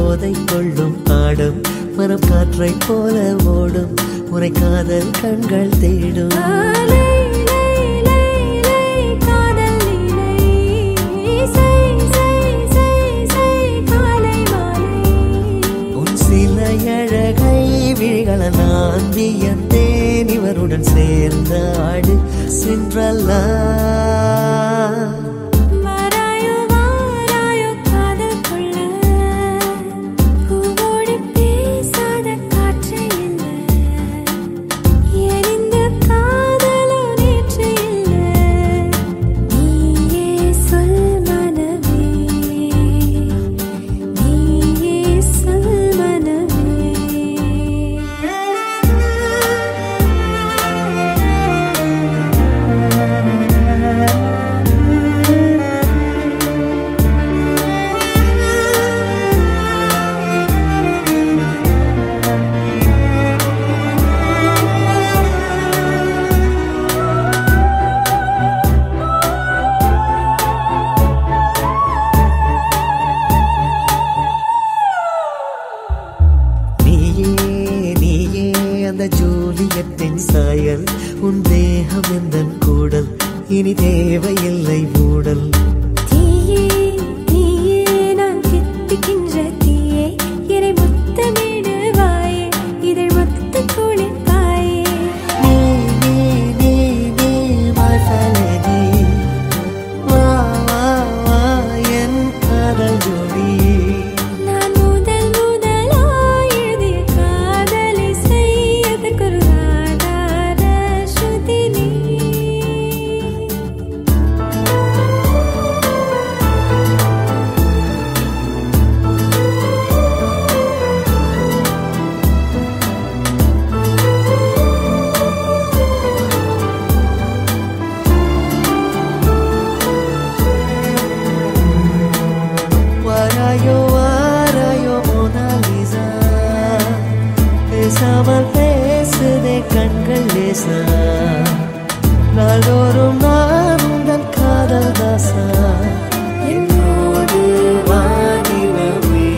போதை கொள்ளும் ஆடும் மனம் காற்றை போல ஓடும் உரை காதல் கண்கள் தேடும் லை லை லை லை காதல் லீலை சை சை சை சை காலை மாலை உன் சில அழகை விழிகள நான் வியந்தேன் இவருடன் சேர்ந்த ஆடு சென்றல்லா வாராயோ வாராயோ காதல் கொள்ள பூவோடு பேசாத காற்று இல்லை எரிந்த காதலோ நேற்று இல்லை நீயே சொல் மனமே நீயே சொல் நீயே நீயே அந்த ஜூலியத்தின் சாயல் உன் தேகம் எந்தன் கூடல் இனி தேவையில்லை மூடல் தீயே தீயே நான் தித்திக்கின்ற தீயே என்னை முத்தமிடுவாயே இதழ் மொத்த குளிப்பாயே நீ நீ நீ நீ my felony. வா வா வா என் காதல் ஜோடி நான் முதல் முதலாய் எழுதிய காதலை செய்யதற்கொரு ஆதார ஸ்ருதி நீ வாராயோ வாராயோ மோனாலிசா பேசாமல் பேசுதே கண்கள் லேசா நாள்தோறும் நான் உந்தன் காதல் தாசா என்னோடு வாடினவே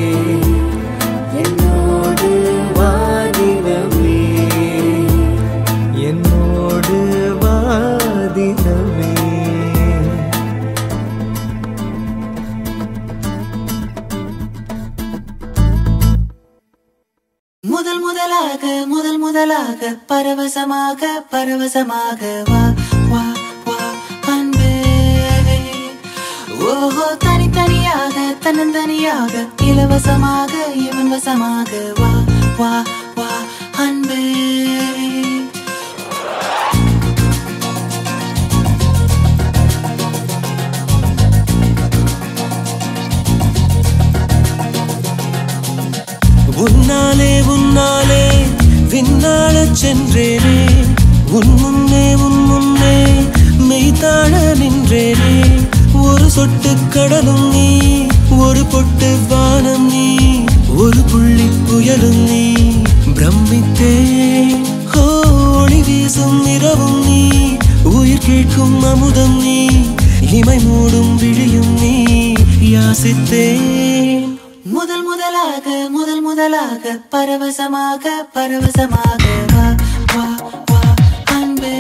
என்னோடு வாடினவே என்னோடு வாடினவே முதல் முதலாக முதல் முதலாக பரவசமாக பரவசமாக வா வா வா அன்பே ஓஹோ தனித்தனியாக தன்னந்தனியாக இலவசமாக இவன் வசமாக வா வா வா அன்பே உன்னாலே உன்னாலே விண்ணாளச் சென்றேனே உன் முன்னே உன் முன்னே மெய்தாழ நின்றேனே ஒரு சொட்டு கடலும் நீ ஒரு பொட்டு வானம் நீ ஒரு புள்ளி புயலும் நீ பிரமித்தேன் ஹோ, ஒளி வீசும் இரவும் நீ உயிர் கேட்கும் அமுதம் நீ இமை மூடும் விழியும் நீ யாசித்தேன் முதல் முதலாக முதல் முதலாக பரவசமாக பரவசமாக வா வா வா அன்பே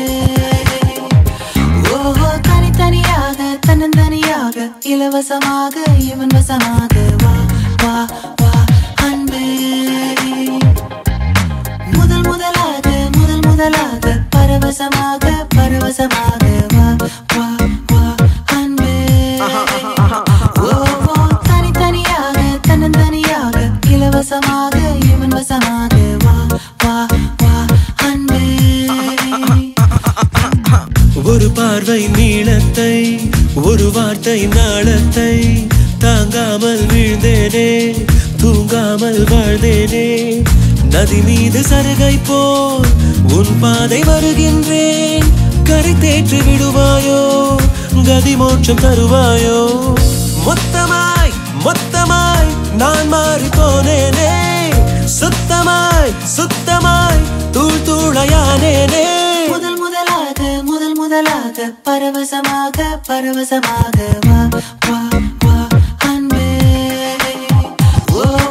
ஓஹோ தனித்தனியாக தன்னந்தனியாக இலவசமாக இவன் வசமாக வா வா வா அன்பே முதல் முதலாக முதல் முதலாக பரவசமாக பரவசமாக வா வா வா அன்பே ஓஹோ தனித்தனியாக தன்னந்தனியாக இலவசமாக இவன் வசமாக வா வா வா அன்பே ஒரு பார்வை நீளத்தை ஒரு வார்த்தை நாளத்தை தாங்காமல் வீழ்ந்தேனே தூங்காமல் வாழ்ந்தேனே நதி மீது சருகை போல் உன் பாதை வருகின்றேன் கரை தேற்றி விடுவாயோ கதி மோட்சம் தருவாயோ மொத்தமாய் மொத்தமாய் நான் மாறி போனேனே சுத்தமாய் சுத்தமாய் தூள் தூளையானேனே முதல் முதலாக முதல் முதலாக பரவசமாக பரவசமாக வா வா வா அன்பே ஓ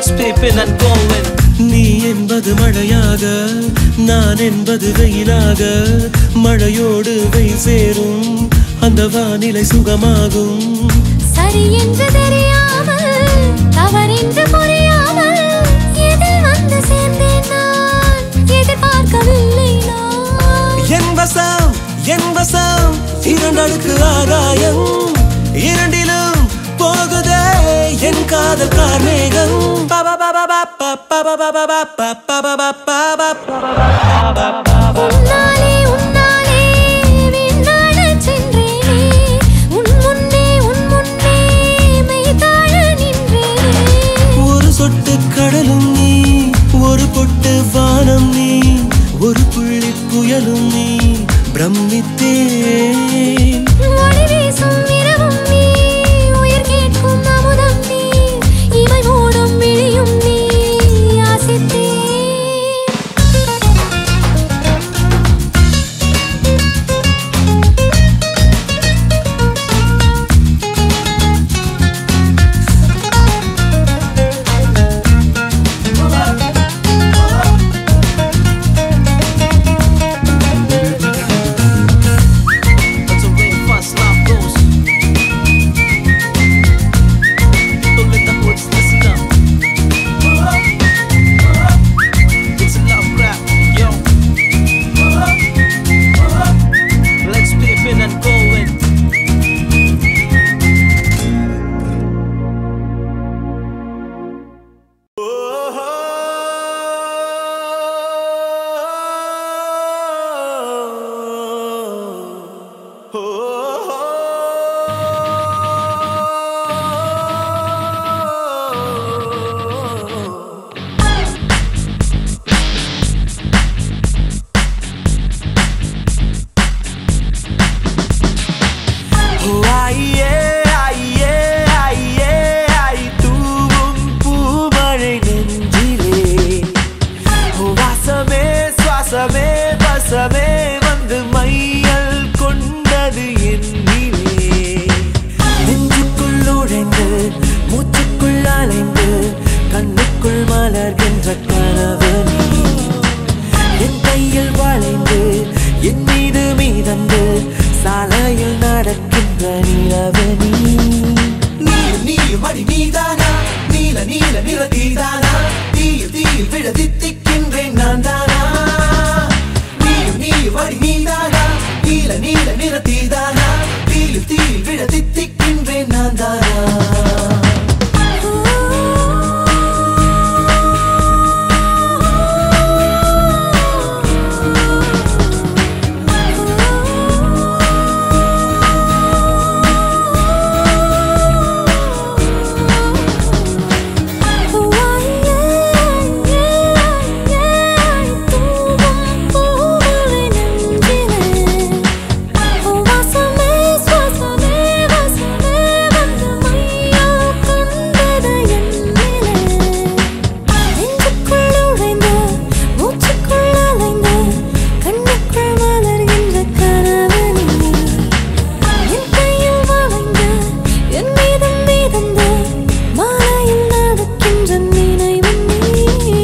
Let's peeping and going. நீ என்பது மழையாக நான் என்பது வெயிலாக மழையோடு வெயில் சேரும் அந்த வானிலை சுகமாகும் சரி என்று தெரியாமல் தவறென்று புரியாமல் எதில் வந்து சேர்ந்தேன் நான் எதிர்பார்க்கவில்லை நான் என் வசம் என் வசம் இரண்டடுக்கு ஆகாயம் இரண்டிலும் போகுதே என் காதல் கார்மேகம் உன்னாலே உன்னாலே விண்ணாடச் சென்றேனே உன் முன்னே உன் முன்னே மெய்தாழ நின்றேனே ஒரு சொட்டு கடலும் நீ ஒரு பொட்டு வானம் நீ ஒரு புள்ளி புயலும் நீ பிரமித்தேன் ஒளி வீசும் இரவும் நீ உயிர் கேட்கும் அமுதம் நீ இமை மூடும் விழியும் நீ யாசித்தேன் But the rain fast love goes. Don't let the hoods listen up. It's a love rap, yo. Let's peeping and going. ஆயே ஆயே ஆயே ஆய் தூவும் பூமழை நெஞ்சிலே வாசமே சுவாசமே வசமே வந்து மையல் கொண்டது என்னிலே நெஞ்சுக்குள் நுழைந்து மூச்சுக்குள் அலைந்து கண்ணுக்குள் மலர்கின்ற கனவு நீ என் கையில் வளைந்து என் மீது மீதந்து சாலையில் நடக்கின்ற நிலவு நீ நீயும் நீயும் மடி நீதானா நீல நீல நிற தீதானா தீயில் தீயில் விழ தித்திக்கின்றேன் நான் தானா நீயும் நீயும் மடி நீதானா நீல நீல நிற தீதானா தீயில் தீயில் விழ தித்திக்கின்றேன் நான் தானா என் மீதம் மீதந்த மாலையில் நடக்கின்ற நினைவு நீ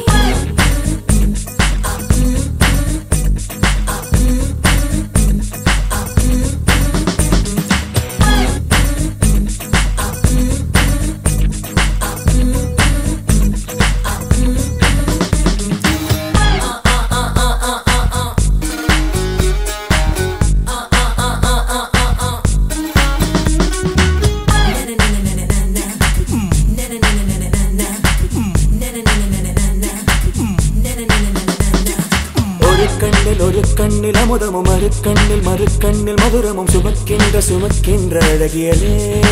ஒரு கண்ணில் ஒரு கண்ணில் அமுதமும் மறு கண்ணில் மறு கண்ணில் மதுரமும் சுமக்கின்ற சுமக்கின்ற அழகியலே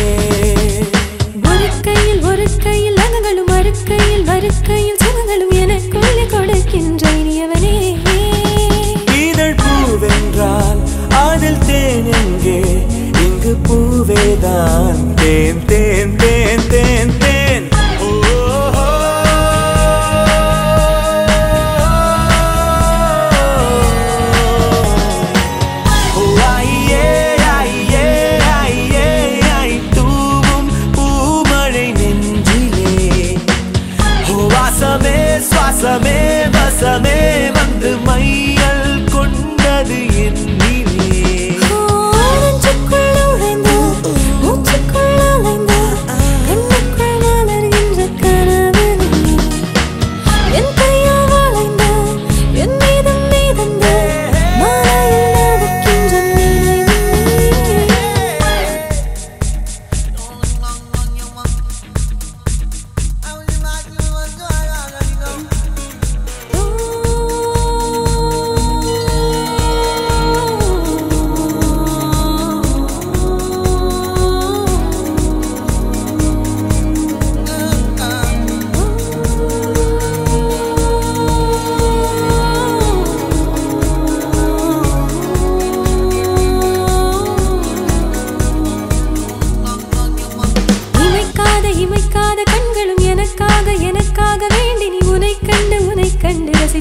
ஒரு கையில் ஒரு கையில் அகங்களும் மறு கையில் மறு கையில் சுகங்களும் எனக்குள்ளே கொடுக்கின்ற இனியவனே இதழ் பூவென்றால் அதில் தேன் எங்கே இங்கு பூவேதான் தேன் தேன் தேன் தேன் தேன் ஓ, ஓ, ஓ. ஐயே, ஐயே, ஐயே, ஐ தூவும் பூமழை நெஞ்சிலே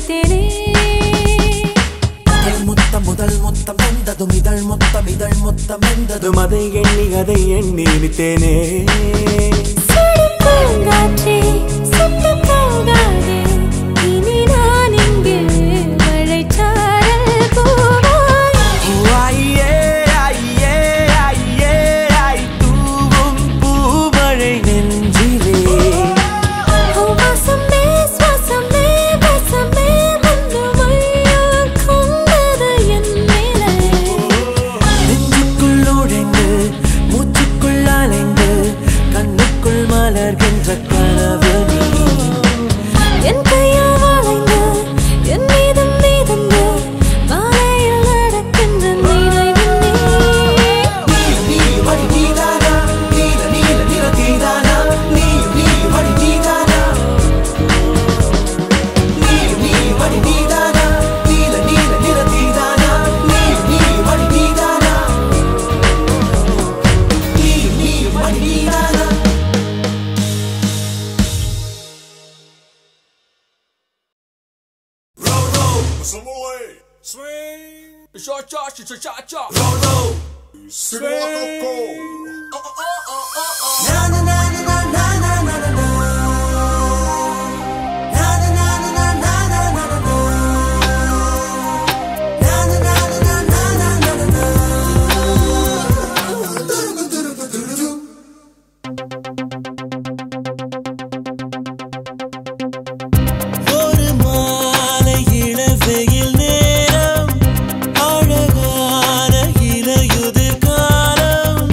நினைத்தேனே முதல் முத்தம் முதல் முத்தம் வந்ததும் இதழ் முத்தம் இதழ் முத்தம் வந்ததும் அதை எண்ணி அதை எண்ணி நினைத்தேனே சுடும் பூங்காற்றே சுட்டு போகாதே இனி நான் இங்கு மழைச்சாரல் போவாய் ஐயே ஐயே ஐயே ஐ தூவும் பூமழை நெஞ்சிலே வாசமே சுவாசமே வசமே வந்து மையா கொண்டது என் மேலே நெஞ்சுக்குள் நுழைந்து மூச்சுக்குள் அலைந்து கண்ணுக்குள் மலர்கின்ற கனவு நீ என் கையால் வளைந்து, என் மீதும் மீதந்து, மாலையில் நடக்கின்ற நினைவு நீ. நீ வழி நீதானா நீல நீல நிற தீதானா நீ நீ வழி நீதானா நீ நீ வழி நீதானா நீல நீல நிற தீதானா நீ நீ வழி நீதானா நீ நீ வழி நீதானா Samoy. Swing. Cha cha cha cha cha cha. Swing. na na na na na na na na na na Na na na na na na na na na na Na na na na na na na na na ஒரு மாலை இளவெயில் நேரம் அழகான இலையுதிர் காலம்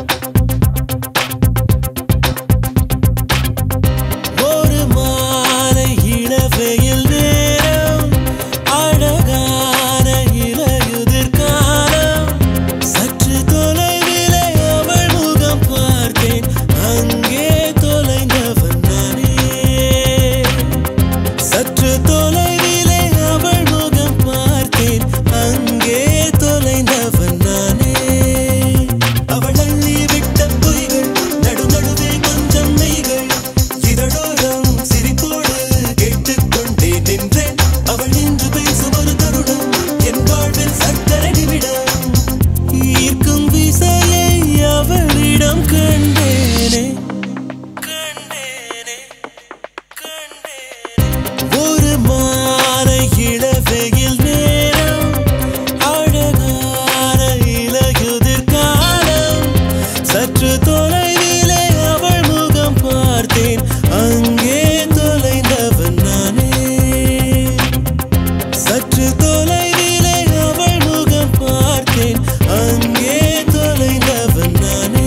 ஒரு மாலை இளவெயில் நேரம் அழகான இலையுதிர் காலம் சற்று தொலைவிலே அவள் முகம் பார்த்தேன் அங்கே தொலைந்தவன் நானே சற்று தொலைவிலே அவள் முகம் பார்த்தேன் அங்கே தொலைந்தவன் நானே அவள் அள்ளி விட்ட பொய்கள் நடு நடுவே கொஞ்சம் மெய்கள் இதழோரம் சிரிப்போடு கேட்டுக்கொண்டே நின்றேன் அவள் நின்று பேசும் ஒரு தருணம் என் வாழ்வில் சக்கரை நிமிடம் ஈர்க்கும் விசையை அவளிடம் கண்டேனே கண்டேனே ஒரு மாலை இளவெயில் நேரம் அழகான இலையுதிர் காலம் சற்று தொலைவிலே அவள் முகம் பார்த்தேன் அங்கே தொலைந்தவன் நானே சற்று தொலைவிலே அவள் முகம் பார்த்தேன் அங்கே தொலைந்தவன் நானே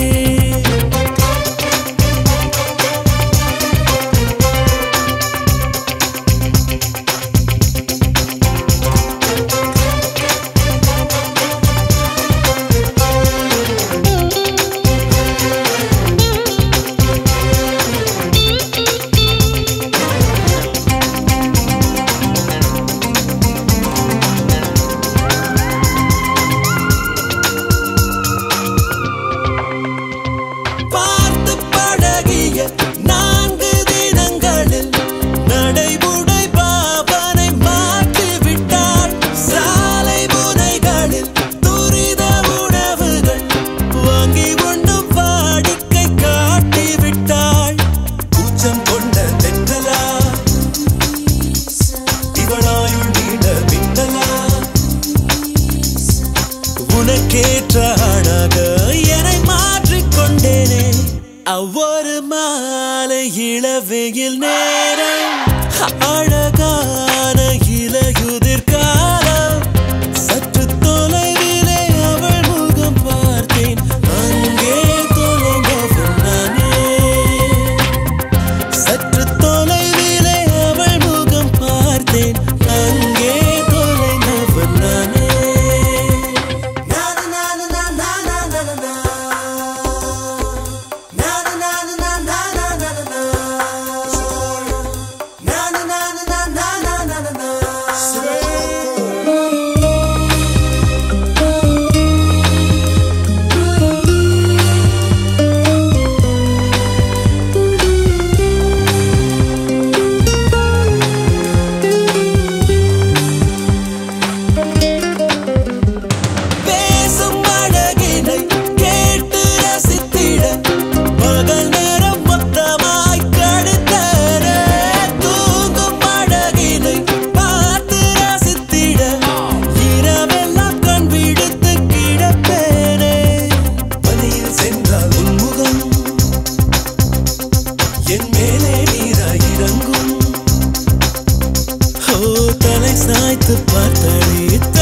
பார்த்து பழகிய நான்கு தினங்களில் நடைமுறை பாவனை மாற்றி விட்டாள் சாலை முனைகளில் துரித உணவுகள் வாங்கி உண்ணும் வாடிக்கை காட்டி விட்டாள் கூச்சம் கொண்ட தென்றலா இவளாயுள் நீண்ட மின்னலா உனக்கேற்ற ஆணாக என்னை மாற்றிக்கொண்டேனே அவ்வொரு மாலை இளவெயில் நேரம் அழகான இலையுதிர் காலம் சற்று தொலைவிலே அவள் முகம் பார்த்தேன் அங்கே தொலைந்தவன் நானே சற்று தொலைவிலே அவள் முகம் பார்த்தேன் அங்கே தொலைந்தவன் நானே சாய்த்து பார்த்தாளே